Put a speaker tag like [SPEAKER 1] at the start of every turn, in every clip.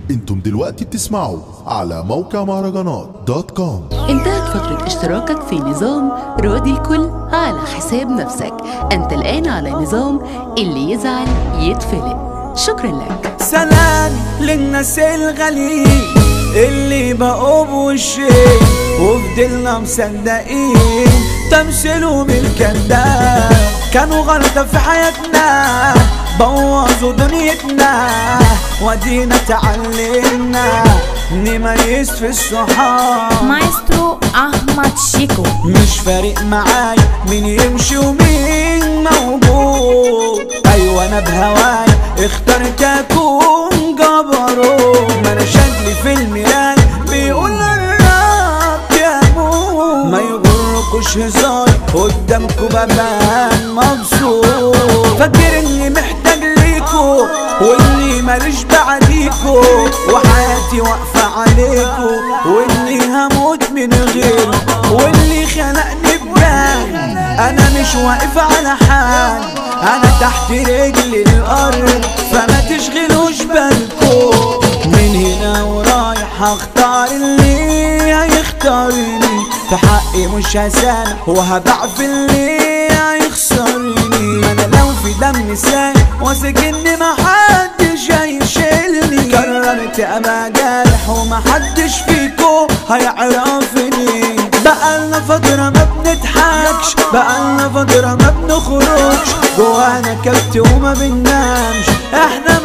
[SPEAKER 1] انتم دلوقتي بتسمعوا على موقع مهرجانات دوت كوم
[SPEAKER 2] انتهت فترة اشتراكك في نظام راضي الكل على حساب نفسك أنت الآن على نظام اللي يزعل يتفلق شكرا لك
[SPEAKER 3] سلام للناس الغاليين اللي بقوا بوشين وفضلنا مصدقين تمثيلهم الكذاب كانوا غلطة في حياتنا بوظوا دنيتنا ودينا تعلمنا نميز في الصحاب
[SPEAKER 4] مايسترو احمد شيكو
[SPEAKER 3] مش فارق معاي مين يمشي ومين موجود ايوه انا بهواي اخترت اكون جبروت ما انا شكلي في المراية بيقول الرب يا ابوه ما يغركوش هزار قدامكوا ببان مبسوط فاكر اني محتاج ليكو واني ماليش بعديكو وحياتي واقفة عليكو واني هموت من غير واللي خلقني بجد انا مش واقف على حال انا تحت رجلي الارض فما تشغلوش بالكو من هنا ورايح هختار اللي هيختارني في حقي مش هسامح وهبع في اللي هيخسرني ما انا لو في دمي سايق واثق ان محدش هيشيلني قررت ابقى جارح ومحدش فيكو هيعرفني بقالنا فترة ما بنضحكش بقالنا فترة ما بنخرجش جوانا كبت وما بننامش احنا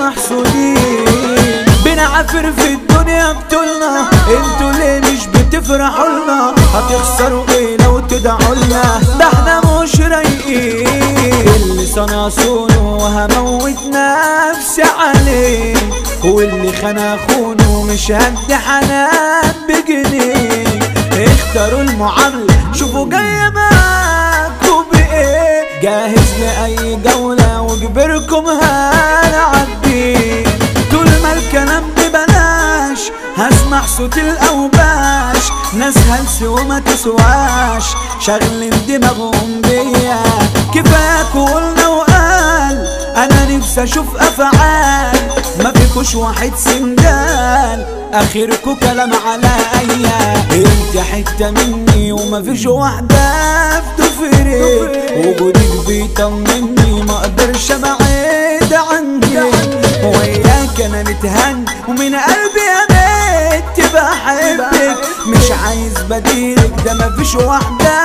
[SPEAKER 3] محسودين بنعافر في الدنيا بطولنا انتوا ليه مش بتفرحوا لنا هتخسروا ايه لو تدعوا لنا ده احنا مش رايقين اللي صنع صونه وهموت نفسي عليه واللي خان اخونه مش هدي حنان بجنيه اختاروا المعاملة شوفوا جاية معاكوا بايه جاهز لأي جولة وجبركم هنعدي طول ما الكلام ببلاش هسمع صوت الأوباش ناس هلس وما تسواش شغلين دماغهم بيا كفاك وقلنا وقال انا نفسي اشوف افعال ما فيكوش واحد سندال اخركوا كلام عليا انت حته مني وما فيش واحده بتفرق وجودك بيطمني ما اقدرش ابعد عنك وياك انا متهن ومن قلبي يا بنت بحبك مش عايز بديلك ده ما فيش واحده